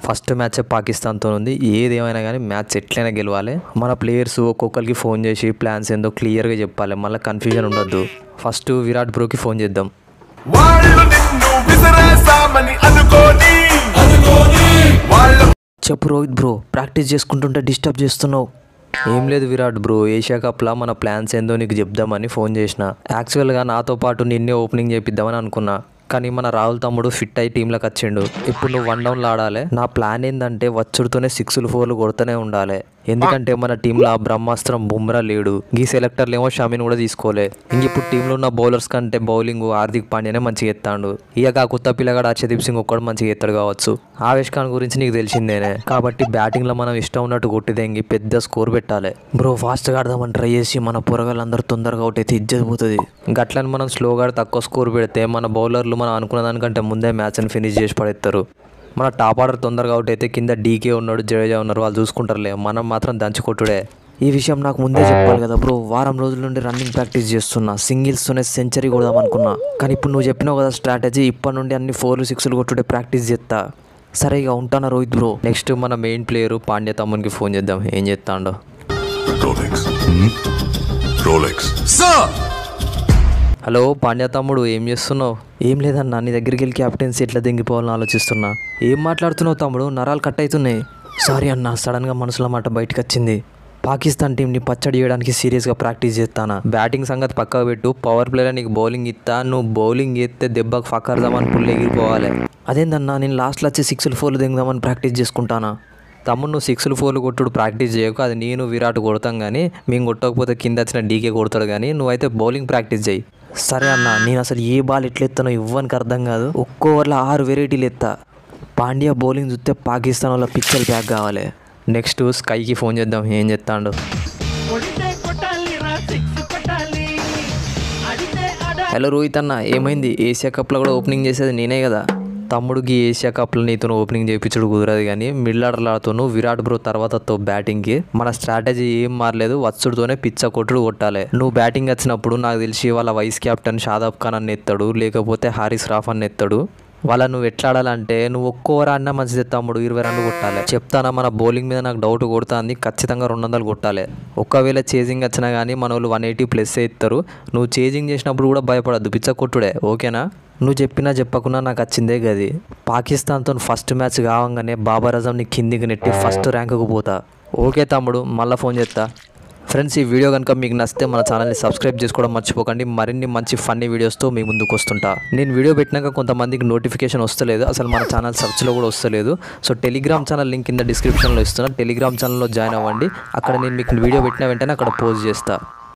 first match పాకిస్తాన్తో ఉంది ఏది ఏమైనా కానీ మ్యాచ్ ఎట్లయినా గెలవాలి మన ప్లేయర్స్ ఒక్కొక్కరికి ఫోన్ చేసి ప్లాన్స్ ఏందో క్లియర్గా చెప్పాలి మళ్ళీ కన్ఫ్యూజన్ ఉండొద్దు ఫస్ట్ విరాట్ బ్రోకి ఫోన్ చేద్దాం వాళ్ళు నిన్ను విసిరేసామని అనుకోని వాళ్ళ చెప్పు రోహిత్ బ్రో ప్రాక్టీస్ చేసుకుంటుంటే డిస్టర్బ్ చేస్తున్నావు ఏం లేదు విరాట్ బ్రో ఏషియా కప్లా మన ప్లాన్స్ ఏందో నీకు చెప్దామని ఫోన్ చేసిన యాక్చువల్గా నాతో పాటు నిన్నే ఓపెనింగ్ చేపిద్దామని అనుకున్నా కానీ మన రాహుల్ తమ్ముడు ఫిట్ అయి టీంలోకి వచ్చిండు ఇప్పుడు నువ్వు వన్ డౌన్లో ఆడాలి నా ప్లాన్ ఏంటంటే వచ్చుడుతోనే సిక్స్లు ఫోర్లు కొడుతూనే ఉండాలి ఎందుకంటే మన టీంలో ఆ బ్రహ్మాస్త్రం బుమ్రా లేడు ఈ సెలెక్టర్లు ఏమో షమీన్ కూడా తీసుకోలే ఇంక ఇప్పుడు టీంలో ఉన్న బౌలర్స్ కంటే బౌలింగ్ హార్దిక్ పాండ్యానే మంచిగా ఎత్తాడు ఇక ఆ కొత్త పిల్లగాడు హర్షదీప్ సింగ్ ఒక్కడు మంచిగా ఎత్తాడు కావచ్చు ఆవేష్ ఖాన్ గురించి నీకు తెలిసిందేనే కాబట్టి బ్యాటింగ్లో మనం ఇష్టం ఉన్నట్టు కొట్టిదేంగి పెద్ద స్కోర్ పెట్టాలి బ్రో ఫాస్ట్గా ఆడదామని ట్రై చేసి మన పొరగాళ్ళందరూ తొందరగా అవుట్ అయితే ఇజ్జత్ పోతుంది గట్లని మనం స్లోగా తక్కువ స్కోర్ పెడితే మన బౌలర్లు మనం అనుకున్న దానికంటే ముందే మ్యాచ్ని ఫినిష్ చేసి పడేస్తారు మన టాప్ ఆర్డర్ తొందరగా అవుట్ అయితే కింద డీకే ఉన్నాడు జడేజా ఉన్నారు వాళ్ళు చూసుకుంటారులే మనం మాత్రం దంచి కొట్టుడే ఈ విషయం నాకు ముందే చెప్పాలి కదా బ్రో వారం రోజుల నుండి రన్నింగ్ ప్రాక్టీస్ చేస్తున్నా సింగిల్స్తోనే సెంచరీ కొడదాం అనుకున్నా కానీ ఇప్పుడు నువ్వు చెప్పినావు కదా స్ట్రాటజీ ఇప్పటి నుండి అన్ని ఫోర్లు సిక్స్లు కొట్టుడే ప్రాక్టీస్ చేస్తా సరే ఇక ఉంటానా రోహిత్ బ్రో నెక్స్ట్ మన మెయిన్ ప్లేయర్ పాండ్య తమ్మునికి ఫోన్ చేద్దాం ఏం చేస్తాడో రోలెక్స్ రోలెక్స్ హలో పాండ్య తమ్ముడు ఏం చేస్తున్నావు ఏం లేదన్నా నీ దగ్గరికి వెళ్ళి క్యాప్టెన్సీ ఎట్లా దింగిపోవాలని ఆలోచిస్తున్నా ఏం మాట్లాడుతున్నావు తమ్ముడు నరాలు కట్ అవుతున్నాయి సారీ అన్న సడన్గా మనసులో మాట బయటకు వచ్చింది పాకిస్తాన్ టీంని పచ్చడి చేయడానికి సీరియస్గా ప్రాక్టీస్ చేస్తానా బ్యాటింగ్ సంగతి పక్కకు పెట్టు పవర్ ప్లేలో నీకు బౌలింగ్ ఇస్తా నువ్వు బౌలింగ్ ఎత్తే దెబ్బకు ఫకర్దామని పుల్లు ఎగిరిపోవాలి అదేందన్నా నేను లాస్ట్లో వచ్చి సిక్స్లు ఫోర్లు దిగుదామని ప్రాక్టీస్ చేసుకుంటానా తమ్ముడు నువ్వు సిక్స్లు ఫోర్లు కొట్టుడు ప్రాక్టీస్ చేయకు అది నేను విరాట్ కొడతాం కానీ మేము కొట్టకపోతే కింద వచ్చిన డీకే కొడతాడు కానీ నువ్వైతే బౌలింగ్ ప్రాక్టీస్ చేయి సరే అన్న నేను అసలు ఏ బాల్ ఎట్లా ఎత్తానో ఇవ్వనికి అర్థం కాదు ఒక్కో ఓవర్లో ఆరు వెరైటీలు ఎత్తా పాండ్యా బౌలింగ్ చూస్తే పాకిస్తాన్ వాళ్ళ పిక్చర్ బ్యాక్ కావాలి నెక్స్ట్ స్కైకి ఫోన్ చేద్దాం ఏం చెప్తాడు కొడితే కొట్టాలి రా సిక్స్ కొట్టాలి అడితే ఆడాలి హలో రోహిత్ అన్న ఏమైంది ఏషియా కప్లో కూడా ఓపెనింగ్ చేసేది నేనే కదా తమ్ముడికి ఏషియా కప్లో నీతో ఓపెనింగ్ చేయించడు కుదరదు కానీ మిల్లర్లతోనూ విరాట్ బ్రో తర్వాతతో బ్యాటింగ్కి మన స్ట్రాటజీ ఏం మారలేదు వచ్చుడుతోనే పిచ్చ కొట్టుడు కొట్టాలి నువ్వు బ్యాటింగ్ వచ్చినప్పుడు నాకు తెలిసి వాళ్ళ వైస్ కెప్టెన్ షాదాబ్ ఖాన్ అని ఎత్తాడు లేకపోతే హారిస్ రాఫ్ అని ఎత్తాడు వాళ్ళ నువ్వు ఎట్లా ఆడాలంటే నువ్వు ఒక్కో ఓవర్ ఆడినా మంచిది తమ్ముడు ఇరవై రన్లు కొట్టాలి చెప్తానా మన బౌలింగ్ మీద నాకు డౌట్ కొడుతుంది ఖచ్చితంగా రెండు వందలు కొట్టాలి ఒకవేళ చేజింగ్ వచ్చినా కానీ మన వాళ్ళు వన్ ఎయిటీ ప్లస్ ఇస్తారు నువ్వు చేజింగ్ చేసినప్పుడు కూడా భయపడద్దు పిచ్చ కొట్టుడే ఓకేనా నువ్వు చెప్పినా చెప్పకున్నా నాకు వచ్చిందే గది పాకిస్తాన్తో ఫస్ట్ మ్యాచ్ కావంగానే బాబర్ అజంని కిందికి నెట్టి ఫస్ట్ ర్యాంకుకు పోతా ఓకే తమ్ముడు మళ్ళీ ఫోన్ చేస్తా ఫ్రెండ్స్ ఈ వీడియో కనుక మీకు నచ్చితే మన ఛానల్ని సబ్స్క్రైబ్ చేసుకోవడం మర్చిపోకండి మరిన్ని మంచి ఫన్నీ వీడియోస్తో మీ ముందుకు వస్తుంటా నేను వీడియో పెట్టినాక కొంతమందికి నోటిఫికేషన్ వస్తలేదు అసలు మన ఛానల్ సర్చ్లో కూడా వస్తలేదు సో టెలిగ్రామ్ ఛానల్ లింక్ కింద డిస్క్రిప్షన్లో ఇస్తున్నా టెలిగ్రామ్ ఛానల్లో జాయిన్ అవ్వండి అక్కడ నేను మీకు వీడియో పెట్టిన వెంటనే అక్కడ పోస్ట్ చేస్తా